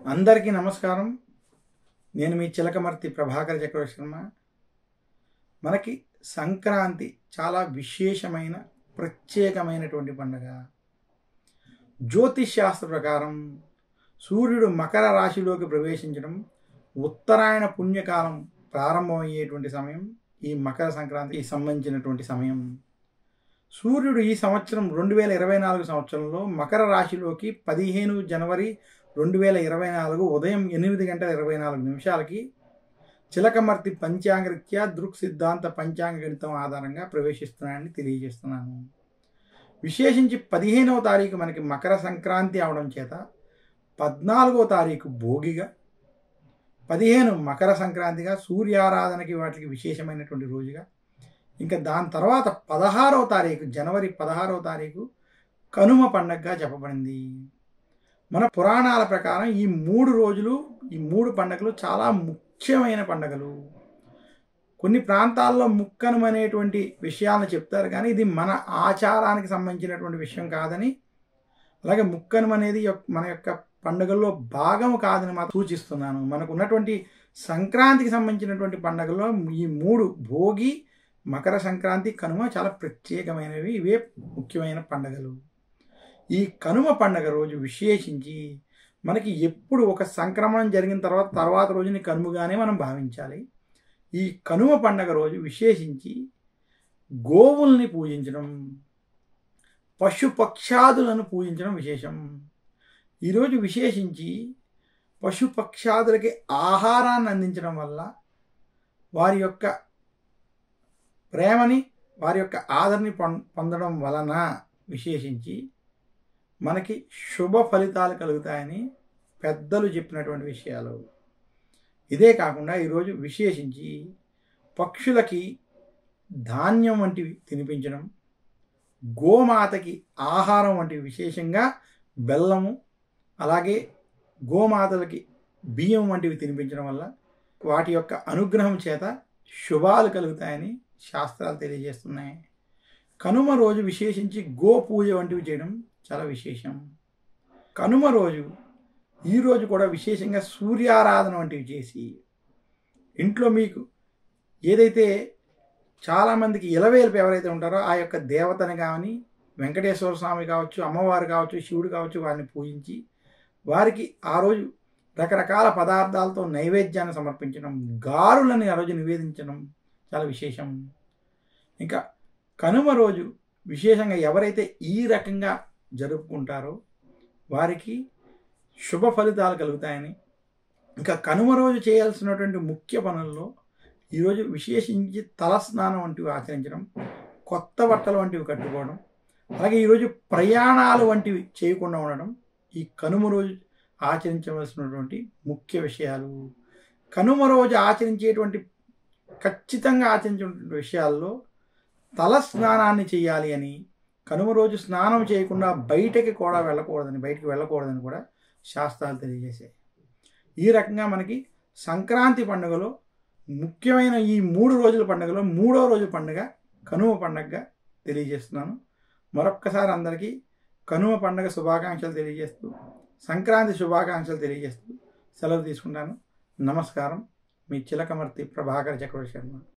అందరికీ నమస్కారం నేను మీ చిలకమర్తి ప్రభాకర్ చక్రవర్తి శర్మ మనకి సంక్రాంతి చాలా విశేషమైన ప్రత్యేకమైనటువంటి పండుగ జ్యోతిష్ శాస్త్ర ప్రకారం సూర్యుడు మకర రాశిలోకి ప్రవేశించడం ఉత్తరాయణ పుణ్యకాలం ప్రారంభమయ్యేటువంటి సమయం ఈ మకర సంక్రాంతికి సంబంధించినటువంటి సమయం సూర్యుడు ఈ సంవత్సరం రెండు వేల ఇరవై నాలుగు సంవత్సరంలో మకర రాశిలోకి పదిహేను జనవరి రెండు వేల ఇరవై నాలుగు ఉదయం ఎనిమిది గంటల ఇరవై నాలుగు నిమిషాలకి చిలకమర్తి పంచాంగరీత్యా దృక్ సిద్ధాంత పంచాంగ గణితం ఆధారంగా ప్రవేశిస్తున్నానని తెలియజేస్తున్నాను విశేషించి పదిహేనవ తారీఖు మనకి మకర సంక్రాంతి అవడం చేత పద్నాలుగో తారీఖు భోగిగా పదిహేను మకర సంక్రాంతిగా సూర్యారాధనకి వాటికి విశేషమైనటువంటి రోజుగా ఇంకా దాని తర్వాత పదహారవ తారీఖు జనవరి పదహారవ తారీఖు కనుమ పండగగా చెప్పబడింది మన పురాణాల ప్రకారం ఈ మూడు రోజులు ఈ మూడు పండుగలు చాలా ముఖ్యమైన పండుగలు కొన్ని ప్రాంతాల్లో ముక్కనుమ అనేటువంటి విషయాలను చెప్తారు కానీ ఇది మన ఆచారానికి సంబంధించినటువంటి విషయం కాదని అలాగే ముక్కనుమ అనేది యొక్- మన యొక్క పండుగల్లో భాగం కాదని మాత్రం సూచిస్తున్నాను మనకు ఉన్నటువంటి సంక్రాంతికి సంబంధించినటువంటి పండుగల్లో ఈ మూడు భోగి మకర సంక్రాంతి కనుమ చాలా ప్రత్యేకమైనవి ఇవే ముఖ్యమైన పండుగలు ఈ కనుమ పండగ రోజు విశేషించి మనకి ఎప్పుడు ఒక సంక్రమణం జరిగిన తర్వాత తర్వాత రోజుని కనుమగానే మనం భావించాలి ఈ కనుమ పండగ రోజు విశేషించి గోవుల్ని పూజించడం పశుపక్షాదులను పూజించడం విశేషం ఈరోజు విశేషించి పశుపక్షాదులకి ఆహారాన్ని అందించడం వల్ల వారి యొక్క ప్రేమని వారి యొక్క ఆదరణ పొం- పొందడం వలన విశేషించి మనకి శుభ ఫలితాలు కలుగుతాయని పెద్దలు చెప్పినటువంటి విషయాలు ఇదే కాకుండా ఈరోజు విశేషించి పక్షులకి ధాన్యం వంటివి తినిపించడం గోమాతకి ఆహారం వంటివి విశేషంగా బెల్లము అలాగే గోమాతలకి బియ్యం వంటివి తినిపించడం వల్ల వాటి యొక్క అనుగ్రహం చేత శుభాలు కలుగుతాయని శాస్త్రాలు తెలియజేస్తున్నాయి కనుమ రోజు విశేషించి గో పూజ వంటివి చేయడం చాలా విశేషం కనుమ రోజు ఈ రోజు కూడా విశేషంగా సూర్యారాధన వంటివి చేసి ఇంట్లో మీకు ఏదైతే చాలామందికి ఇలవేలుపు ఎవరైతే ఉంటారో ఆ యొక్క దేవతని కానీ వెంకటేశ్వర స్వామి కావచ్చు అమ్మవారు కావచ్చు శివుడు కావచ్చు వారిని పూజించి వారికి ఆ రోజు రకరకాల పదార్థాలతో నైవేద్యాన్ని సమర్పించడం గారులని ఆ రోజు నివేదించడం చాలా విశేషం ఇంకా కనుమ రోజు విశేషంగా ఎవరైతే ఈ రకంగా జరుపుకుంటారో వారికి శుభ ఫలితాలు కలుగుతాయని ఇంకా కనుమ రోజు చేయాల్సినటువంటి ముఖ్య పనుల్లో ఈరోజు విశేషించి తలస్నానం వంటివి ఆచరించడం కొత్త బట్టలు వంటివి కట్టుకోవడం అలాగే ఈరోజు ప్రయాణాలు వంటివి చేయకుండా ఉండడం ఈ కనుమ రోజు ఆచరించవలసినటువంటి ముఖ్య విషయాలు కనుమ రోజు ఆచరించేటువంటి ఖచ్చితంగా ఆచరించేటువంటి విషయాల్లో తల స్నానాన్ని చేయాలి అని కనుమ రోజు స్నానం చేయకుండా బయటకి కూడా వెళ్ళకూడదని బయటికి వెళ్ళకూడదని కూడా శాస్త్రాలు తెలియజేశాయి ఈ రకంగా మనకి సంక్రాంతి పండుగలో ముఖ్యమైన ఈ మూడు రోజుల పండుగలో మూడో రోజు పండుగ కనుమ పండుగగా తెలియజేస్తున్నాను మరొక్కసారి అందరికీ కనుమ పండుగ శుభాకాంక్షలు తెలియజేస్తూ సంక్రాంతి శుభాకాంక్షలు తెలియజేస్తూ సెలవు తీసుకుంటాను నమస్కారం మీ చిలకమర్తి ప్రభాకర్ చక్రవర్తి శర్మ